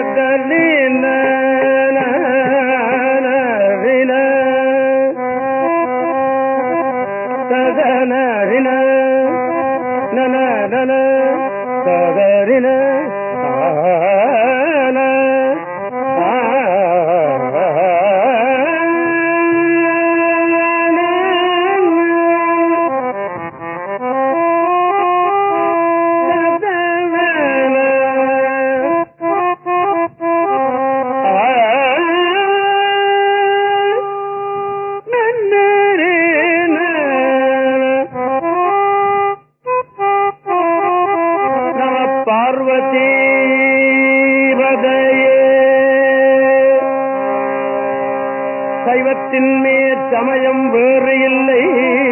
நம பார்வதி சைவத்தின் மேற் சமயம் வேறு இல்லை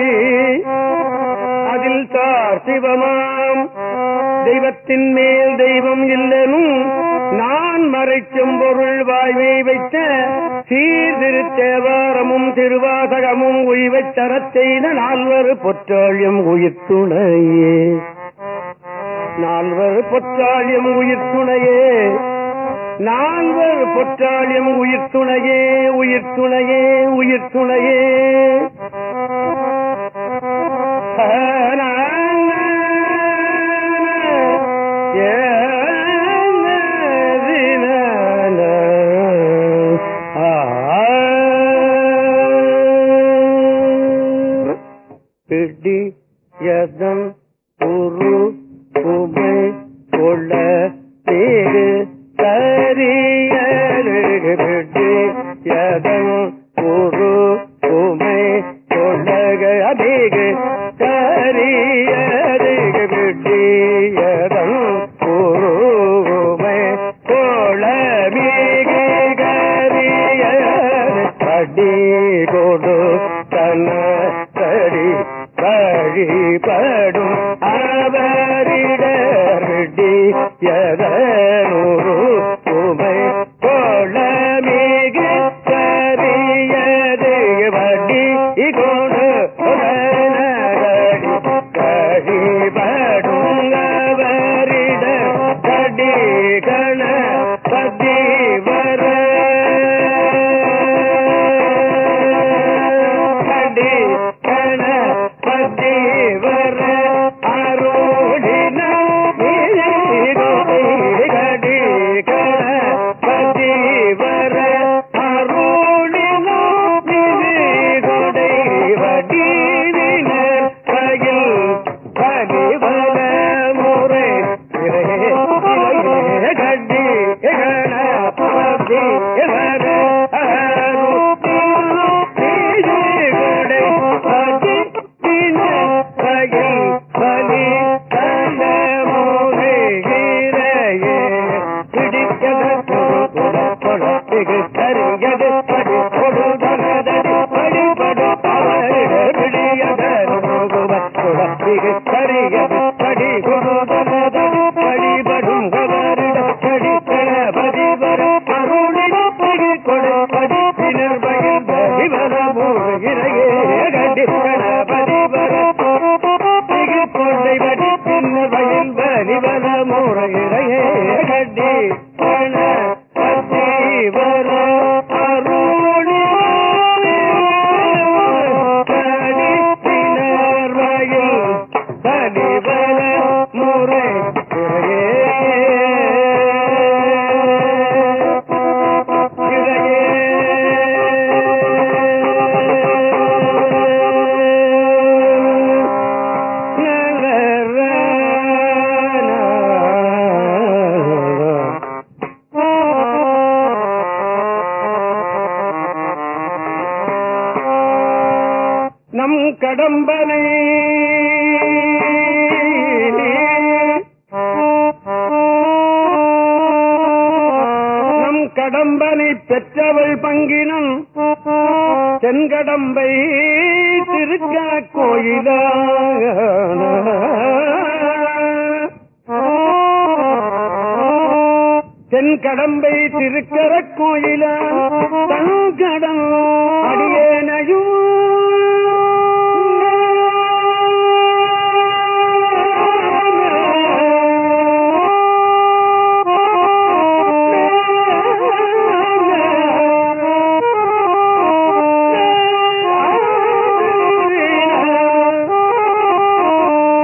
அதில் சார் சிவமாம் தெய்வத்தின் மேல் தெய்வம் இல்லனும் நான் மறைச்செம்பொருள் வாய்மை வைத்த சீர்திருத்தேவாரமும் திருவாசகமும் உய்வைத் தரச் செய்த நால்வர் பொற்றாழியம் உயிர்த்துணையே நால்வர் பொற்றாழியம் உயிர்த்துணையே நால்வர் பொற்றாழியம் உயிர்த்துணையே உயிர்த்துணையே உயிர்த்துணையே பிடி யதம் குரு உமை கொள்ள தேடு சரியரு பிடி யதம் குரு உமை கொள்ளக அதிக சரியரு பிடி யதம் குரு உமை கொள்ள மிக கரியரு அடி கொடு தன கடி வழிபடும் அவரிடி எதனூரு உமை கொள்ள மிக கரியது வடி கொடு கழிபடும் அவரிட கடி கண பதி வர கடி கண பதி வர அருளின கடி கண பதி வர அருளின கொடை வடிவின பயில் பதிவல முறை கட்டி கண பதி வர கரியது படி குருதனதடி படிபடும் கவரிட படி கணபதி வர அருளின படி கொடு படி பின்னர் பகிர்ந்த இவர மூழ்கிறையே கடி கணபதி வர திகு கொண்டை படி பின்னர் பகிர்ந்த இவர மூழ்கிறையே கடி கணபதி வர அருளின கடி பின்னர் வயில் கடிவர முறை நம் கடம்பனை நம் கடம்பனை பெற்றவள் பங்கினம் தென்கடம்பை திருக்க கோயிலா தென்கடம்பை திருக்கர கோயிலா தங்கடம் அடியேனையும்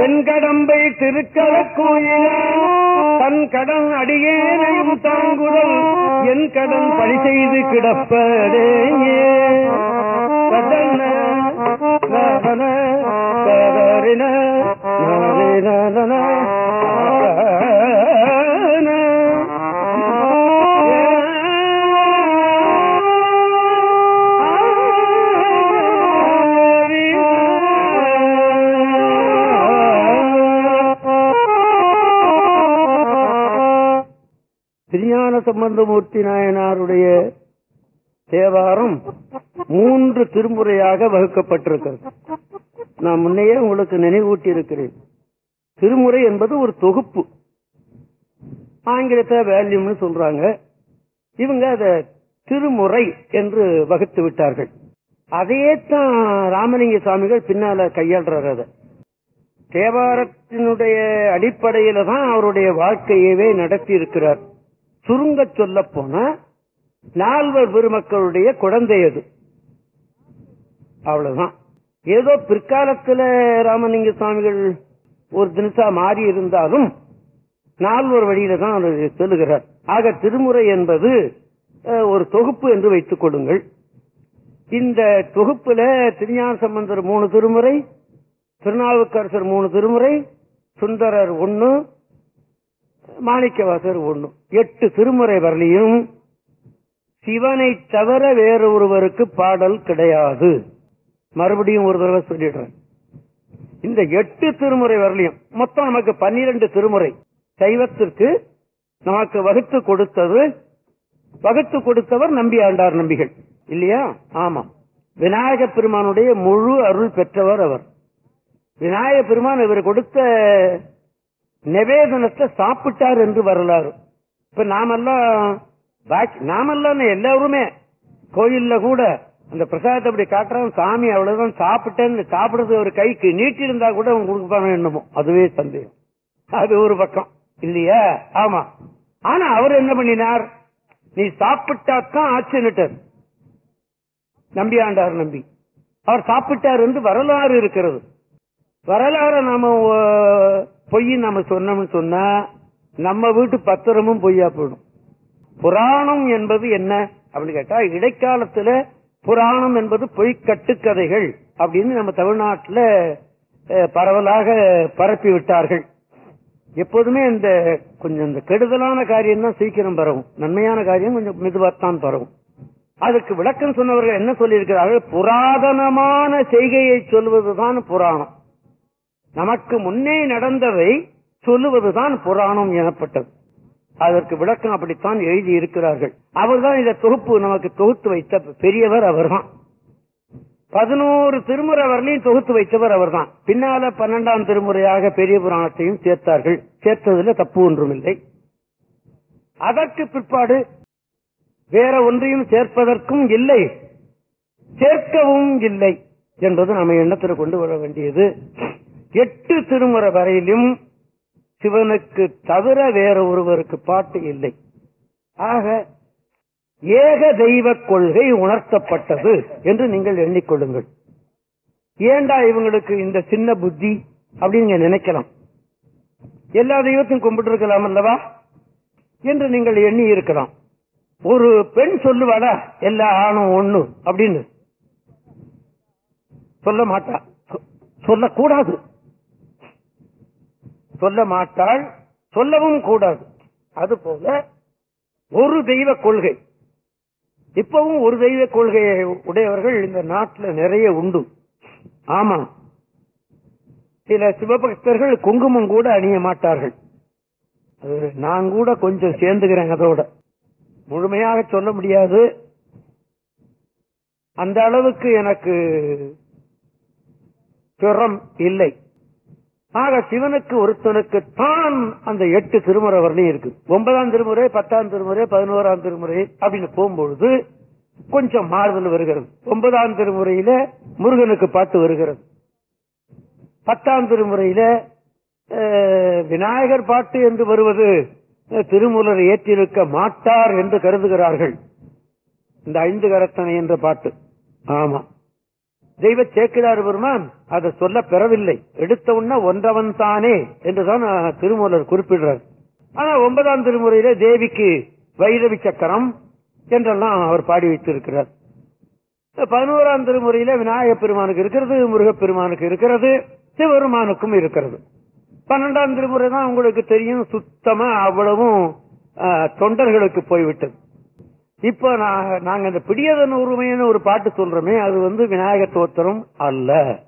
தென்கடம்பை திருக்கல கோயில தன் கடன் அடியேனையும் தாங்குதல் என் கடன் பழி செய்து கிடப்பதே கதன கதன கதறின நரினன திருஞான சம்பந்தமூர்த்தி நாயனாருடைய தேவாரம் மூன்று திருமுறையாக வகுக்கப்பட்டிருக்கிறது நான் முன்னையே உங்களுக்கு நினைவூட்டி இருக்கிறேன் திருமுறை என்பது ஒரு தொகுப்பு ஆங்கிலத்தை வேல்யூம்னு சொல்றாங்க இவங்க அத திருமுறை என்று வகுத்து விட்டார்கள் அதையே தான் ராமலிங்க சுவாமிகள் பின்னால கையாளுறாரு அதை தேவாரத்தினுடைய அடிப்படையில தான் அவருடைய வாழ்க்கையவே நடத்தி இருக்கிறார் சுருங்க சொல்ல போனா நால்வர் பெருமக்களுடைய குழந்தை அது அவ்வளவுதான் ஏதோ பிற்காலத்துல ராமலிங்க சுவாமிகள் ஒரு தினசா மாறி இருந்தாலும் நால்வர் வழியில தான் அவர் சொல்லுகிறார் ஆக திருமுறை என்பது அஹ், ஒரு தொகுப்பு என்று வைத்துக் கொள்ளுங்கள் இந்த தொகுப்புல திருஞான சம்பந்தர் மூணு திருமுறை திருநாவுக்கரசர் மூணு திருமுறை சுந்தரர் ஒன்னு மாணிக்கவாசர் ஒண்ணு எட்டு திருமுறை வரலையும் சிவனை தவிர வேறு ஒருவருக்கு பாடல் கிடையாது மறுபடியும் ஒரு தடவை சொல்லிடுறேன் இந்த எட்டு திருமுறை வரலையும் மொத்தம் நமக்கு பன்னிரண்டு திருமுறை சைவத்திற்கு நமக்கு வகுத்து கொடுத்தது வகுத்து கொடுத்தவர் நம்பி ஆண்டார் நம்பிகள் இல்லையா ஆமா விநாயக பெருமானுடைய முழு அருள் பெற்றவர் அவர் விநாயக பெருமான் இவர் கொடுத்த நிவேதனத்தை சாப்பிட்டார் என்று வரலாறு இப்ப நாமெல்லாம் பாக்கி நாமெல்லாம் எல்லாருமே கோயில்ல கூட அந்த பிரசாதத்தை அப்படி காட்டுறான் சாமி அவ்வளவுதான் சாப்பிட்டேன்னு சாப்பிடுறது ஒரு கைக்கு நீட்டி இருந்தா கூட அவன் கொடுப்பானோ என்னமோ அதுவே சந்தேகம் அது ஒரு பக்கம் இல்லையா ஆமா ஆனா அவர் என்ன பண்ணினார் நீ சாப்பிட்டாத்தான் ஆச்சுன்னுட்டார் நம்பி ஆண்டார் நம்பி அவர் சாப்பிட்டார் என்று வரலாறு இருக்கிறது வரலாறு நாம அஹ், பொய் நாம சொன்னோம்னு சொன்னா நம்ம வீட்டு பத்திரமும் பொய்யா போயிடும் புராணம் என்பது என்ன அப்படின்னு கேட்டா இடைக்காலத்துல புராணம் என்பது பொய் கட்டுக்கதைகள் அப்படின்னு நம்ம தமிழ்நாட்டுல அஹ், பரவலாக பரப்பி விட்டார்கள் எப்போதுமே இந்த கொஞ்சம் இந்த கெடுதலான காரியம் தான் சீக்கிரம் பரவும் நன்மையான காரியம் கொஞ்சம் மெதுவாத்தான் பரவும் அதுக்கு விளக்கம் சொன்னவர்கள் என்ன சொல்லியிருக்கிறார்கள் புராதனமான செய்கையை சொல்வதுதான் புராணம் நமக்கு முன்னே நடந்தவை சொல்லுவதுதான் புராணம் எனப்பட்டது அதற்கு விளக்கம் அப்படித்தான் எழுதி இருக்கிறார்கள் அவர்தான் இந்த தொகுப்பு நமக்கு தொகுத்து வைத்த பெரியவர் அவர்தான் பதினோரு திருமுறை வரலையும் தொகுத்து வைத்தவர் அவர்தான் பின்னால பன்னெண்டாம் திருமுறையாக பெரிய புராணத்தையும் சேர்த்தார்கள் சேர்த்ததுல தப்பு ஒன்றும் இல்லை அதற்கு பிற்பாடு வேற ஒன்றையும் சேர்ப்பதற்கும் இல்லை சேர்க்கவும் இல்லை என்பது நம்ம எண்ணத்தில் கொண்டு வர வேண்டியது எட்டு திருமுறை வரையிலும் சிவனுக்கு தவிர வேற ஒருவருக்கு பாட்டு இல்லை ஆக ஏக தெய்வ கொள்கை உணர்த்தப்பட்டது என்று நீங்கள் எண்ணிக்கொள்ளுங்கள் ஏண்டா இவங்களுக்கு இந்த சின்ன புத்தி அப்படின்னு நீங்க நினைக்கலாம் எல்லா தெய்வத்தையும் கும்பிட்டு இருக்கலாம் அல்லவா என்று நீங்கள் எண்ணி இருக்கலாம் ஒரு பெண் சொல்லுவாடா எல்லா ஆணும் ஒண்ணு அப்படின்னு சொல்ல மாட்டா சொ- சொல்லக்கூடாது சொல்ல மாட்டாள் சொல்லவும் கூடாது அதுபோல ஒரு தெய்வ கொள்கை இப்பவும் ஒரு தெய்வ கொள்கையை உடையவர்கள் இந்த நாட்டில் நிறைய உண்டு ஆமா சில சிவபக்தர்கள் குங்குமம் கூட அணிய மாட்டார்கள் அது நான் கூட கொஞ்சம் சேர்ந்துக்கிறேன் அதோட முழுமையாக சொல்ல முடியாது அந்த அளவுக்கு எனக்கு திறம் இல்லை ஆக சிவனுக்கு ஒருத்தனுக்கு தான் அந்த எட்டு திருமுறை வரலையும் இருக்கு ஒன்பதாம் திருமுறை பத்தாம் திருமுறை பதினோராம் திருமுறை அப்படின்னு போகும்பொழுது கொஞ்சம் மாறுதல் வருகிறது ஒன்பதாம் திருமுறையில முருகனுக்கு பாட்டு வருகிறது பத்தாம் திருமுறையில அஹ், விநாயகர் பாட்டு என்று வருவது அஹ், திருமூலர் ஏற்றிருக்க மாட்டார் என்று கருதுகிறார்கள் இந்த ஐந்து கரத்தனை என்ற பாட்டு ஆமா தெய்வ சேக்கிடார் பெருமான் அதை சொல்ல பெறவில்லை எடுத்த உடனே ஒன்றவன் தானே என்றுதான் அஹ், திருமூலர் குறிப்பிடுறார் ஆனா ஒன்பதாம் திருமுறையில தேவிக்கு வைரவி சக்கரம் என்றெல்லாம் அவர் பாடி வைத்திருக்கிறார் பதினோராம் திருமுறையில விநாயகப் பெருமானுக்கு இருக்கிறது முருகப் பெருமானுக்கு இருக்கிறது சிவபெருமானுக்கும் இருக்கிறது பன்னெண்டாம் திருமுறை தான் உங்களுக்கு தெரியும் சுத்தமா அவ்வளவும் அஹ், தொண்டர்களுக்கு போய்விட்டது இப்ப நா- நாங்க இந்த பிடியதன் உரிமைன்னு ஒரு பாட்டு சொல்றோமே அது வந்து விநாயக தோத்திரம் அல்ல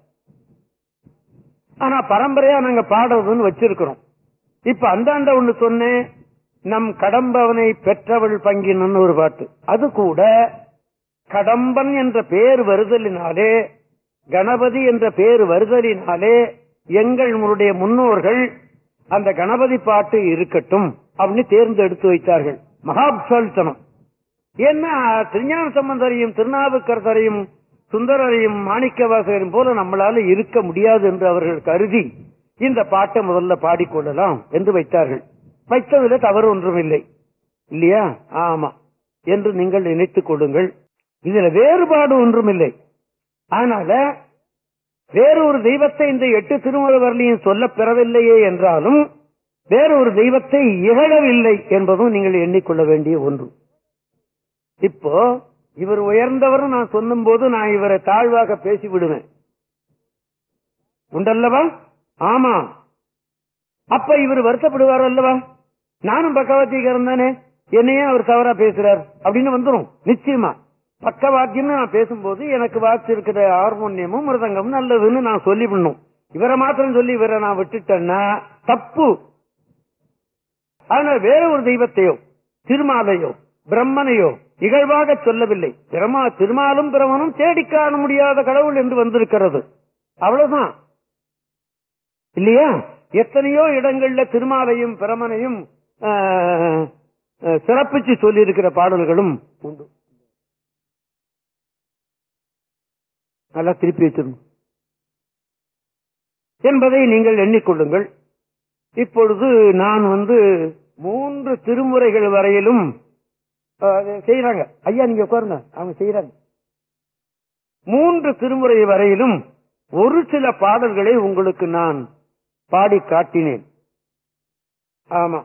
ஆனா பரம்பரையா நாங்க பாடுறதுன்னு வச்சிருக்கிறோம் இப்ப அந்தாண்ட ஒண்ணு சொன்னேன் நம் கடம்பவனை பெற்றவள் பங்கினன்னு ஒரு பாட்டு அது கூட கடம்பன் என்ற பெயர் வருதலினாலே கணபதி என்ற பெயர் வருதலினாலே எங்களுடைய முன்னோர்கள் அந்த கணபதி பாட்டு இருக்கட்டும் அப்படின்னு தேர்ந்தெடுத்து வைத்தார்கள் மகாப்சல்தனம் ஏன்னா திருஞான சம்பந்தரையும் திருநாவுக்கரசரையும் சுந்தரரையும் மாணிக்கவாசகரையும் போல நம்மளால இருக்க முடியாது என்று அவர்கள் கருதி இந்த பாட்டை முதல்ல பாடிக்கொள்ளலாம் என்று வைத்தார்கள் வைத்ததில் தவறு ஒன்றும் இல்லை இல்லையா ஆமா என்று நீங்கள் நினைத்துக் கொள்ளுங்கள் இதுல வேறுபாடு ஒன்றும் இல்லை அதனால வேறொரு தெய்வத்தை இந்த எட்டு திருமுறை வரலையும் சொல்ல பெறவில்லையே என்றாலும் வேறொரு தெய்வத்தை இகழவில்லை என்பதும் நீங்கள் எண்ணிக்கொள்ள வேண்டிய ஒன்று இப்போ இவர் உயர்ந்தவர் நான் சொல்லும் போது நான் இவரை தாழ்வாக பேசி விடுவேன் உண்டல்லவா ஆமா அப்ப இவர் வருத்தப்படுவார் அல்லவா நானும் பக்கவாத்தியக்காரன் தானே என்னையே அவர் தவறா பேசுறார் அப்படின்னு வந்துரும் நிச்சயமா பக்கவாத்தியம்னு நான் பேசும்போது எனக்கு வாட்சி இருக்கிற ஹார்மோனியமும் மிருதங்கமும் நல்லதுன்னு நான் சொல்லி பண்ணும் இவரை மாத்திரம் சொல்லி இவரை நான் விட்டுட்டேன்னா தப்பு ஆனால் வேற ஒரு தெய்வத்தையோ திருமாலையோ பிரம்மனையோ இகழ்வாக சொல்லவில்லை பிரமா திருமாலும் பிரமனும் தேடி காண முடியாத கடவுள் என்று வந்திருக்கிறது அவ்வளவுதான் இல்லையா எத்தனையோ இடங்கள்ல திருமாலையும் பிரமனையும் ஆஹ், ஆஹ், சிறப்பிச்சு சொல்லி இருக்கிற பாடல்களும் உண்டு நல்லா திருப்பி வச்சிருந்தோம் என்பதை நீங்கள் எண்ணிக்கொள்ளுங்கள் இப்பொழுது நான் வந்து மூன்று திருமுறைகள் வரையிலும் அஹ், அதை செய்யறாங்க ஐயா நீங்க உட்காருங்க அவங்க செய்யறாங்க மூன்று திருமுறை வரையிலும் ஒரு சில பாடல்களை உங்களுக்கு நான் பாடி காட்டினேன் ஆமா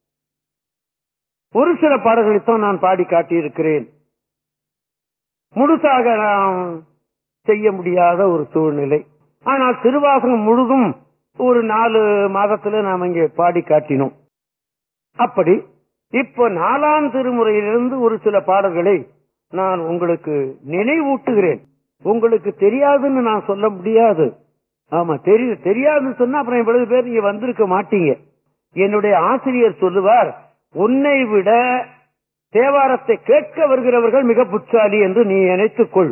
ஒரு சில பாடல்களைத்தான் நான் பாடி காட்டியிருக்கிறேன் முழுசாக நாம் செய்ய முடியாத ஒரு சூழ்நிலை ஆனால் திருவாசகம் முழுதும் ஒரு நாலு மாதத்துல நாம் இங்கே பாடி காட்டினோம் அப்படி இப்போ நாலாம் திருமுறையிலிருந்து ஒரு சில பாடல்களை நான் உங்களுக்கு நினைவூட்டுகிறேன் உங்களுக்கு தெரியாதுன்னு நான் சொல்ல முடியாது ஆமா தெரியும் தெரியாதுன்னு சொன்னா அப்புறம் இவ்வளவு பேர் நீங்க வந்திருக்க மாட்டீங்க என்னுடைய ஆசிரியர் சொல்லுவார் உன்னை விட தேவாரத்தை கேட்க வருகிறவர்கள் மிக புட்சாலி என்று நீ நினைத்துக் கொள்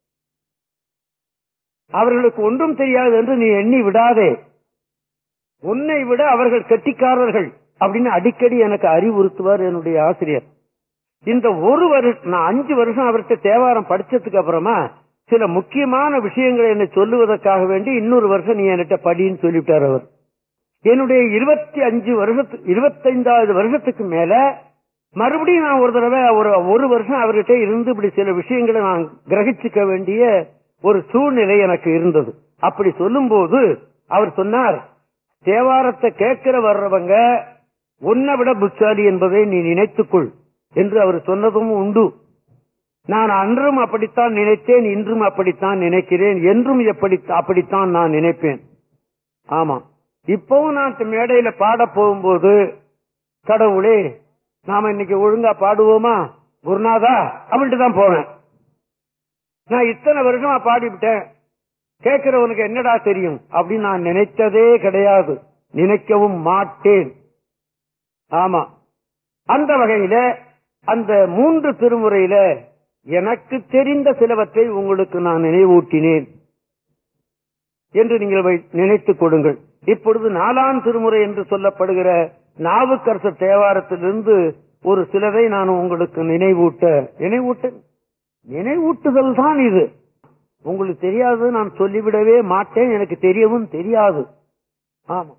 அவர்களுக்கு ஒன்றும் தெரியாது என்று நீ எண்ணி விடாதே உன்னை விட அவர்கள் கெட்டிக்காரர்கள் அப்படின்னு அடிக்கடி எனக்கு அறிவுறுத்துவார் என்னுடைய ஆசிரியர் இந்த ஒரு வருஷம் நான் அஞ்சு வருஷம் அவர்கிட்ட தேவாரம் படிச்சதுக்கு அப்புறமா சில முக்கியமான விஷயங்களை என்னை சொல்லுவதற்காக வேண்டி இன்னொரு வருஷம் நீ என்கிட்ட படின்னு சொல்லிவிட்டார் அவர் என்னுடைய இருபத்தி அஞ்சு வருஷத்துக்கு இருபத்தைந்தாவது வருஷத்துக்கு மேல மறுபடியும் நான் ஒரு தடவை ஒரு ஒரு வருஷம் அவர்கிட்ட இருந்து இப்படி சில விஷயங்களை நான் கிரகிச்சுக்க வேண்டிய ஒரு சூழ்நிலை எனக்கு இருந்தது அப்படி சொல்லும்போது அவர் சொன்னார் தேவாரத்தை கேட்கிற வர்றவங்க உன்னை விட புத்தாலி என்பதை நீ நினைத்துக்கொள் என்று அவர் சொன்னதும் உண்டு நான் அன்றும் அப்படித்தான் நினைத்தேன் இன்றும் அப்படித்தான் நினைக்கிறேன் என்றும் எப்படி அப்படித்தான் நான் நினைப்பேன் ஆமா இப்பவும் நான் இந்த மேடையில பாட போகும்போது கடவுளே நாம இன்னைக்கு ஒழுங்கா பாடுவோமா குருநாதா அப்படின்ட்டு தான் போவேன் நான் இத்தனை வருஷமா பாடிவிட்டேன் கேட்கிறவனுக்கு என்னடா தெரியும் அப்படின்னு நான் நினைத்ததே கிடையாது நினைக்கவும் மாட்டேன் ஆமா அந்த வகையில அந்த மூன்று திருமுறையில எனக்கு தெரிந்த சிலவற்றை உங்களுக்கு நான் நினைவூட்டினேன் என்று நீங்கள் வை- நினைத்துக் கொடுங்கள் இப்பொழுது நாலாம் திருமுறை என்று சொல்லப்படுகிற நாவுக்கரசர் தேவாரத்திலிருந்து ஒரு சிலதை நான் உங்களுக்கு நினைவூட்ட நினைவூட்ட நினைவூட்டுதல் தான் இது உங்களுக்கு தெரியாது நான் சொல்லிவிடவே மாட்டேன் எனக்கு தெரியவும் தெரியாது ஆமா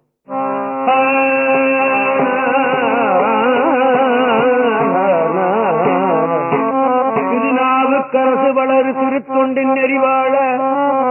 திருநாவுக்கரசு வளரு திருத்தொண்டின் நெறிவாழ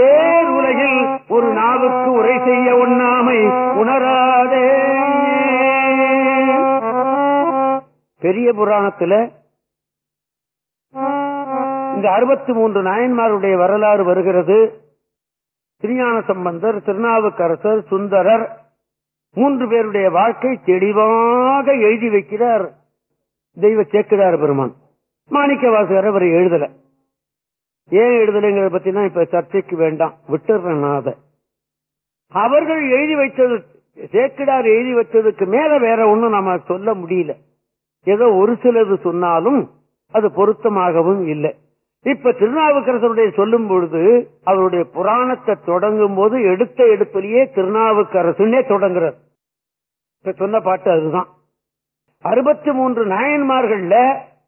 பேர் உலகில் ஒரு நாவுக்கு உரை செய்ய ஒண்ணாமை உணராதே பெரிய புராணத்துல இந்த அறுபத்தி மூன்று நாயன்மாருடைய வரலாறு வருகிறது திருஞான சம்பந்தர் திருநாவுக்கரசர் சுந்தரர் மூன்று பேருடைய வாழ்க்கை தெளிவாக எழுதி வைக்கிறார் தெய்வ சேக்கிடார் பெருமான் மாணிக்க வாசகர் அவர் எழுதல ஏன் எழுதலைங்கிறத பத்தினா இப்ப சர்ச்சைக்கு வேண்டாம் விட்டுறேன் நான் அதை அவர்கள் எழுதி வைத்தது சேக்கிடார் எழுதி வச்சதுக்கு மேல வேற ஒண்ணும் நம்ம சொல்ல முடியல ஏதோ ஒரு சிலது சொன்னாலும் அது பொருத்தமாகவும் இல்லை இப்ப திருநாவுக்கரசருடைய சொல்லும் பொழுது அவருடைய புராணத்தை தொடங்கும் போது எடுத்த எடுப்பிலேயே திருநாவுக்கரசுன்னே தொடங்குறார் இப்ப சொன்ன பாட்டு அதுதான் அறுபத்தி மூன்று நாயன்மார்கள்ல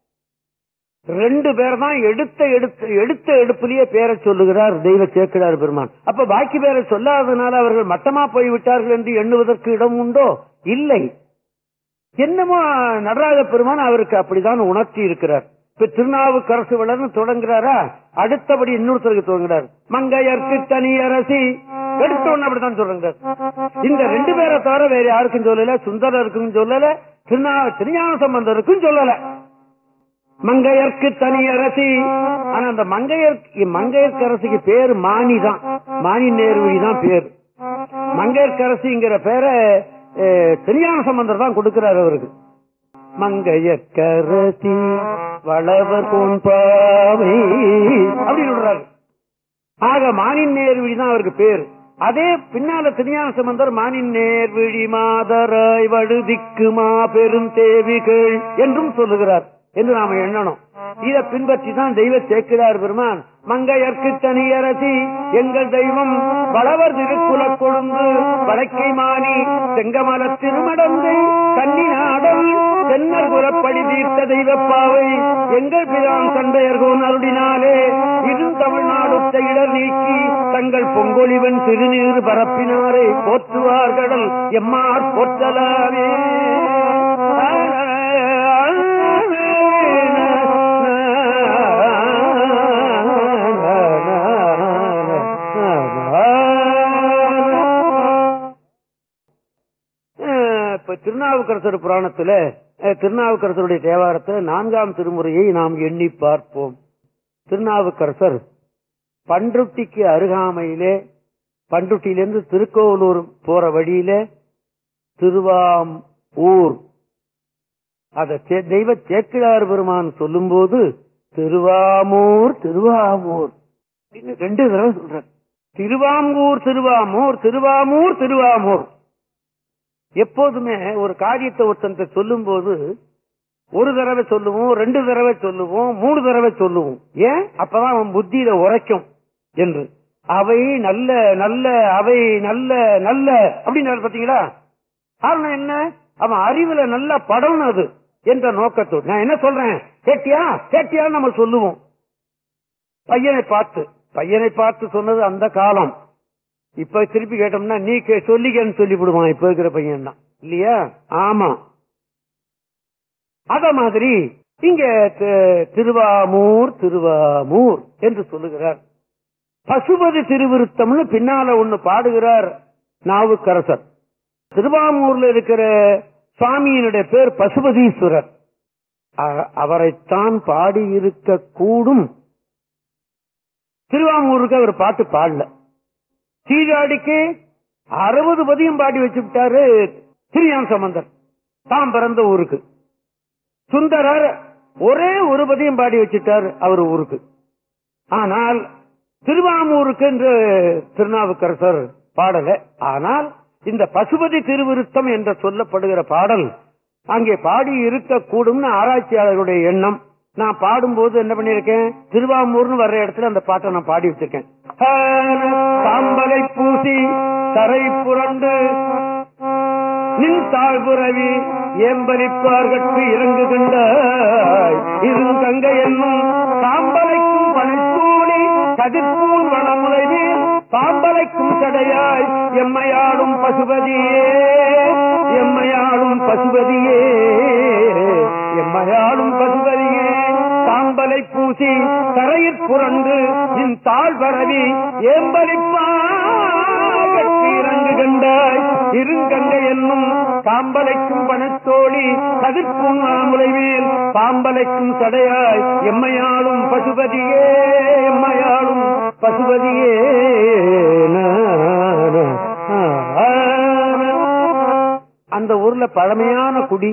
ரெண்டு பேர் தான் எடுத்த எடுத்த எடுத்த எடுப்பிலேயே பேரை சொல்லுகிறார் தெய்வ சேக்கிடார் பெருமான் அப்ப பாக்கி பேரை சொல்லாததுனால அவர்கள் மட்டமா போய் விட்டார்கள் என்று எண்ணுவதற்கு இடம் உண்டோ இல்லை என்னமோ நடராஜ பெருமான் அவருக்கு அப்படிதான் உணர்த்தி இருக்கிறார் இப்ப திருநாவுக்கரசு வளர்ந்து தொடங்குறாரா அடுத்தபடி இன்னொருத்தருக்கு தொடங்குறார் மங்கையர்க்கு தனி அரசி எடுத்த உடனே அப்படித்தான் தொடங்குறார் இந்த ரெண்டு பேரை தவிர வேற யாருக்கும் சொல்லல சுந்தரருக்கும் சொல்லல திருநா திருஞான சம்பந்தருக்கும் சொல்லல மங்கையர்க்கு தனி அரசி ஆனா அந்த மங்கையர் மங்கையர்க்கரசிக்கு பேரு மாணி தான் மாணி நேர்வழி தான் பேர் மங்கையர்க்கரசிங்கிற பேரை அஹ், திருஞான சம்பந்தர் தான் கொடுக்கிறார் அவருக்கு மங்கையர்க்கரசி வளவர் பாவை அப்படின்னு சொல்றாரு ஆக மானின் நேர்விழி தான் அவருக்கு பேர் அதே பின்னால திருஞான சம்பந்தர் மானின் நேர்விழி மாதராய் வழுதிக்கு மா பெரும் தேவிகள் என்றும் சொல்லுகிறார் என்று நாம எண்ணணும் இதை பின்பற்றி தான் தெய்வ சேக்கிரார் பெருமான் மங்கையர்க்கு தனியரசி எங்கள் தெய்வம் வளவர் திருக்குல கொழுந்து வடக்கை மாணி செங்கமல திருமடந்தை கன்னிநாடம் தென்னர் புறப்படி தீர்த்த தெய்வப்பாவை எங்கள் பிரான் சண்டையர்கோன் அருளினாலே இது தமிழ்நாடுத்த இடர் நீக்கி தங்கள் பொங்கொழிவன் திருநீர் பரப்பினாரே போற்றுவார் கடல் எம்மார் போற்றலாமே அஹ் இப்ப திருநாவுக்கரசர் புராணத்துல அஹ், திருநாவுக்கரசருடைய தேவாரத்துல நான்காம் திருமுறையை நாம் எண்ணி பார்ப்போம் திருநாவுக்கரசர் பண்ருட்டிக்கு அருகாமையிலே பண்ருட்டியிலிருந்து திருக்கோவலூர் போற வழியில திருவாம் ஊர் அத சே- தெய்வ சேக்கிழார் பெருமான் சொல்லும்போது திருவாமூர் திருவாமூர் அப்படின்னு ரெண்டு தடவை சொல்ற திருவாங்கூர் திருவாமூர் திருவாமூர் திருவாமூர் எப்போதுமே ஒரு காரியத்தை ஒருத்தன் சொல்லும் போது ஒரு தடவை சொல்லுவோம் ரெண்டு தடவை சொல்லுவோம் மூணு தடவை சொல்லுவோம் ஏன் அப்பதான் அவன் புத்தியில உரைக்கும் என்று அவை நல்ல நல்ல அவை நல்ல நல்ல அப்படின்னு பாத்தீங்களா காரணம் என்ன அவன் அறிவுல நல்ல படணும் அது என்ற நோக்கத்தோடு நான் என்ன சொல்றேன் கேட்டியா கேட்டியா நம்ம சொல்லுவோம் பையனை பார்த்து பையனை பார்த்து சொன்னது அந்த காலம் இப்ப திருப்பி கேட்டோம்னா நீ கே- சொல்லிக்கன்னு சொல்லி விடுவான் இப்ப இருக்கிற பையன் தான் இல்லையா ஆமா அத மாதிரி இங்க தி- திருவாமூர் திருவாமூர் என்று சொல்லுகிறார் பசுபதி திருவிருத்தம்னு பின்னால ஒண்ணு பாடுகிறார் நாவுக்கரசர் திருவாமூர்ல இருக்கிற சுவாமியினுடைய பேர் பசுபதீஸ்வரர் அ- அவரைத்தான் பாடியிருக்க கூடும் திருவாமூருக்கு அவர் பாட்டு பாடல சீராடிக்கு அறுபது பதியம் பாடி வச்சு விட்டாரு திருஞான சம்பந்தர் தாம் பிறந்த ஊருக்கு சுந்தரர் ஒரே ஒரு பதியம் பாடி வச்சுட்டார் அவர் ஊருக்கு ஆனால் திருவாமூருக்கு என்று திருநாவுக்கரசர் பாடல ஆனால் இந்த பசுபதி திருவிருத்தம் என்று சொல்லப்படுகிற பாடல் அங்கே பாடி இருக்கக்கூடும்னு ஆராய்ச்சியாளர்களுடைய எண்ணம் நான் பாடும்போது என்ன பண்ணிருக்கேன் திருவாமூர்னு வர்ற இடத்துல அந்த பாட்டை நான் பாடி வச்சிருக்கேன் சாம்பலை பூசி தரை புரண்டு நின் தாழ்புறவி ஏம்பலிப்பார்கட்கு இறங்கு கண்டாய் இருங்கங்கை என்னும் சாம்பலைக்கும் பனைப்பூலி கதிர்பூல் வனமுலைவே சாம்பலைக்கும் சடையாய் எம்மையாடும் பசுபதியே எம்மையாடும் பசுபதியே எம்மையாடும் பசுபதியே தாம்பலை பூசி தரையிற் புரண்டு நின் தாழ் பரவி ஏம்பலிப்பாகற்கு இறங்கு கண்டாய் இருங்கங்கை என்னும் காம்பலைக்கும் பணத்தோழி கதிர்ப்பும் நாமுலைவேல் பாம்பலைக்கும் தடையாய் எம்மையாளும் பசுபதியே எம்மையாளும் பசுபதியே நா, நா, ஆ, நா. அந்த ஊர்ல பழமையான குடி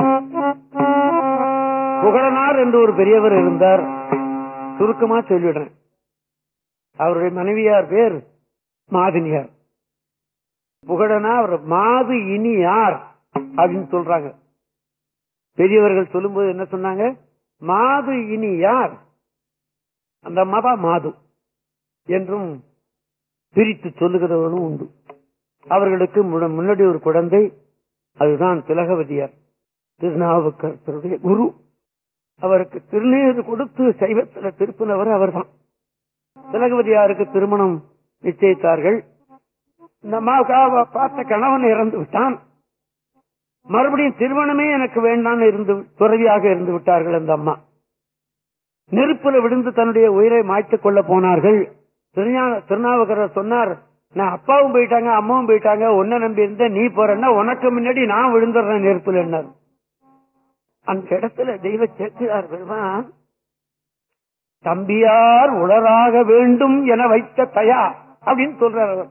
புகழனார் என்று ஒரு பெரியவர் இருந்தார் சுருக்கமா சொல்லிடுறேன் அவருடைய மனைவியார் பேர் மாதினியார் புகழனார் மாது இனி யார் அப்படின்னு சொல்றாங்க பெரியவர்கள் சொல்லும்போது என்ன சொன்னாங்க மாது இனி யார் அந்த அம்மாவா மாது என்றும் பிரித்து சொல்லுகிறவர்களும் உண்டு அவர்களுக்கு முன்ன- முன்னாடி ஒரு குழந்தை அதுதான் திலகவதியார் திருநாவுக்கரசருடைய குரு அவருக்கு திருநீர் கொடுத்து சைவத்துல திருப்பினவர் அவர்தான் திலகவதியாருக்கு திருமணம் நிச்சயித்தார்கள் இந்த அம்மாவுக்காக பார்த்த கணவன் இறந்து விட்டான் மறுபடியும் திருமணமே எனக்கு வேண்டாம்னு இருந்து துறவியாக இருந்து விட்டார்கள் அந்த அம்மா நெருப்புல விழுந்து தன்னுடைய உயிரை மாய்த்துக் கொள்ள போனார்கள் திருஞா- திருநாவுக்கரசர் சொன்னார் நான் அப்பாவும் போயிட்டாங்க அம்மாவும் போயிட்டாங்க உன்னை நம்பி இருந்த நீ போறேன்னா உனக்கு முன்னாடி நான் விழுந்துடுறேன் நெருப்புல என்னார் அந்த இடத்துல தெய்வ சேர்க்கிறார் பெருமான் தம்பியார் உளராக வேண்டும் என வைத்த தயா அப்படின்னு சொல்றார் அவர்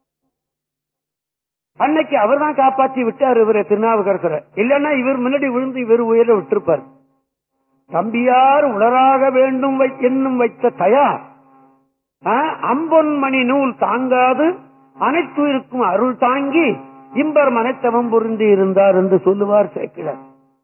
அன்னைக்கு அவர் தான் காப்பாற்றி விட்டார் இவரை திருநாவுக்கரசரை இல்லன்னா இவர் முன்னாடி விழுந்து இவர் உயிரை விட்டிருப்பார் தம்பியார் உளராக வேண்டும் வை- என்னும் வைத்த தயா ஆ, அம்பொன் மணி நூல் தாங்காது அனைத்து இருக்கும் அருள் தாங்கி இம்பர் மனைத்தவம் புரிந்து இருந்தார் என்று சொல்லுவார் சேக்கிழார்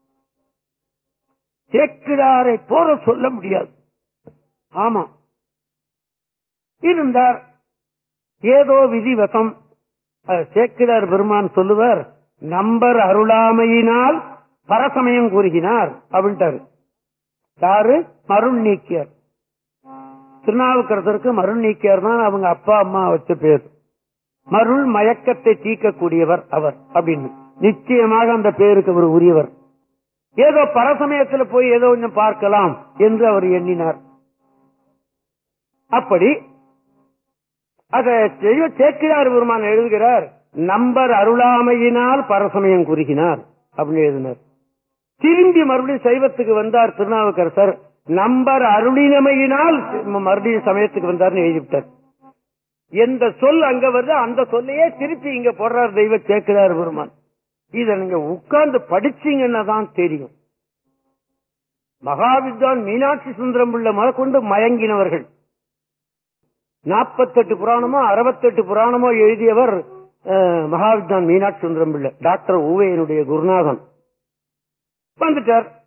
சேக்கிழாரை போல சொல்ல முடியாது ஆமா இருந்தார் ஏதோ விதிவசம் அது சேக்கிழார் பெருமான் சொல்லுவார் நம்பர் அருளாமையினால் பரசமயம் கூறுகினார் அப்படின்ட்டாரு யாரு மருள் நீக்கியார் திருநாவுக்கரசருக்கு மருள் நீக்கியார் தான் அவங்க அப்பா அம்மா வச்ச பேர் மருள் மயக்கத்தை தீர்க்கக்கூடியவர் அவர் அப்படின்னு நிச்சயமாக அந்த பேருக்கு அவர் உரியவர் ஏதோ பரசமயத்துல போய் ஏதோ கொஞ்சம் பார்க்கலாம் என்று அவர் எண்ணினார் அப்படி அத செய்ய சேக்கிரார் பெருமான் எழுதுகிறார் நம்பர் அருளாமையினால் பரசமயம் குறுகினார் அப்படின்னு எழுதினார் திரும்பி மறுபடியும் சைவத்துக்கு வந்தார் திருநாவுக்கரசர் நம்பர் அருளினமையினால் மறுபடியும் சமயத்துக்கு வந்தார்னு எழுதிவிட்டார் எந்த சொல் அங்க வருது அந்த சொல்லையே திருப்பி இங்க போடுறார் தெய்வ சேக்கிரார் பெருமான் இத நீங்க உட்கார்ந்து படிச்சீங்கன்னா தான் தெரியும் மகாவித்வான் மீனாட்சி சுந்தரம் பிள்ளை முதற்கொண்டு மயங்கினவர்கள் நாற்பத்தெட்டு புராணமோ அறுபத்தெட்டு புராணமோ எழுதியவர் அஹ், மகாவித்வான் மீனாட்சி சுந்தரம் பிள்ளை டாக்டர் ஊவையனுடைய குருநாதன் வந்துட்டார்